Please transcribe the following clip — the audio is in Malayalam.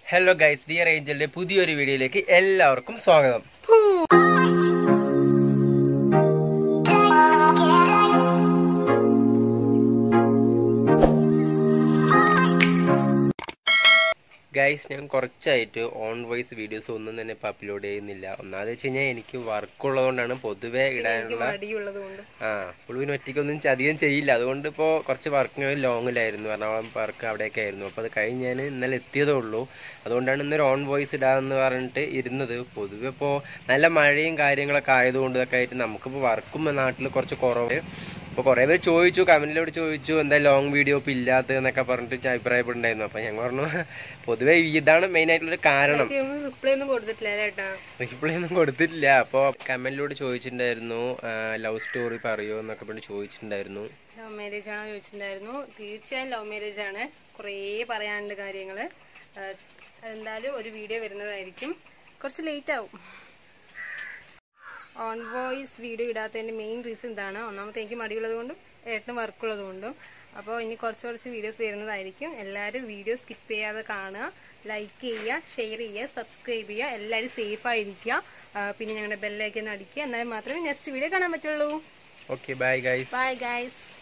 ഹലോ ഗൈസ് ഡിയർ ഏഞ്ചലിന്റെ പുതിയൊരു വീഡിയോയിലേക്ക് എല്ലാവർക്കും സ്വാഗതം ഗൈസ് ഞാൻ കുറച്ചായിട്ട് ഓൺ വോയിസ് വീഡിയോസ് ഒന്നും തന്നെ ഇപ്പൊ അപ്ലോഡ് ചെയ്യുന്നില്ല ഒന്നാമത് വെച്ച് കഴിഞ്ഞാൽ എനിക്ക് വർക്ക് ഉള്ളതുകൊണ്ടാണ് പൊതുവെ ഇടാനുള്ള മടിയുള്ളത് കൊണ്ട് ആ പുള്ളിന് ഒറ്റയ്ക്കൊന്നും ച- അധികം ചെയ്യില്ല അതുകൊണ്ട് ഇപ്പോൾ കുറച്ച് വർക്കുകൾ ലോങ്ങിലായിരുന്നു എറണാകുളം വർക്ക് അവിടെയൊക്കെ ആയിരുന്നു അപ്പോൾ അത് കഴിഞ്ഞ് ഞാൻ ഇന്നലെ എത്തിയതേ ഉള്ളൂ അതുകൊണ്ടാണ് ഇന്നൊരു ഓൺ വോയിസ് ഇടാമെന്ന് പറഞ്ഞിട്ട് ഇരുന്നത് പൊതുവെ ഇപ്പോൾ നല്ല മഴയും കാര്യങ്ങളൊക്കെ ആയതുകൊണ്ട് ഇതൊക്കെ ആയിട്ട് നമുക്കിപ്പോൾ വർക്കും നാട്ടിൽ കുറച്ച് കുറവ് അപ്പോൾ കുറേ പേര് ചോദിച്ചു കമൻറ്റിലോട് ചോദിച്ചു എന്താ ലോങ് വീഡിയോ ഇപ്പോൾ ഇല്ലാത്തതെന്നൊക്കെ പറഞ്ഞിട്ട് ഞാൻ അഭിപ്രായപ്പെട്ടുണ്ടായിരുന്നു അപ്പോൾ ഞാൻ പറഞ്ഞു പൊതുവെ ഇതാണ് മെയിൻ ആയിട്ടുള്ളൊരു കാരണം റിപ്ലൈ ഒന്നും കൊടുത്തിട്ടില്ല ചേട്ടാ റിപ്ലൈ ഒന്നും കൊടുത്തിട്ടില്ല അപ്പോൾ കമന്റിലൂടെ ചോദിച്ചിട്ടുണ്ടായിരുന്നു ലവ് സ്റ്റോറി പറയോ എന്നൊക്കെ പറഞ്ഞ് ചോദിച്ചിട്ടുണ്ടായിരുന്നു ലവ് മാരേജ് ആണോ ചോദിച്ചിട്ടുണ്ടായിരുന്നു തീർച്ചയായും ലവ് മാരേജ് ആണ് കുറേ പറയാനുണ്ട് കാര്യങ്ങള് ആഹ് എന്തായാലും ഒരു വീഡിയോ വരുന്നതായിരിക്കും കുറച്ച് ലേറ്റ് ആവും ഓൺ വോയിസ് വീഡിയോ ഇടാത്തതിന്റെ മെയിൻ റീസൺ ഇതാണ് ഒന്നാമത്തെ എനിക്ക് മടിയുള്ളത് കൊണ്ടും ഏട്ടന് വർക്കുള്ളത് കൊണ്ടും അപ്പോൾ ഇനി കുറച്ച് കുറച്ച് വീഡിയോസ് വരുന്നതായിരിക്കും എല്ലാവരും വീഡിയോ സ്കിപ്പ് ചെയ്യാതെ കാണുക ലൈക്ക് ചെയ്യുക ഷെയർ ചെയ്യുക സബ്സ്ക്രൈബ് ചെയ്യുക എല്ലാവരും സേഫ് ആയിരിക്കുക ആഹ് പിന്നെ ഞങ്ങളുടെ ബെല്ലൈക്കൻ അടിക്കുക എന്നാൽ മാത്രമേ നെക്സ്റ്റ് വീഡിയോ കാണാൻ പറ്റുള്ളൂ okay bye guys bye guys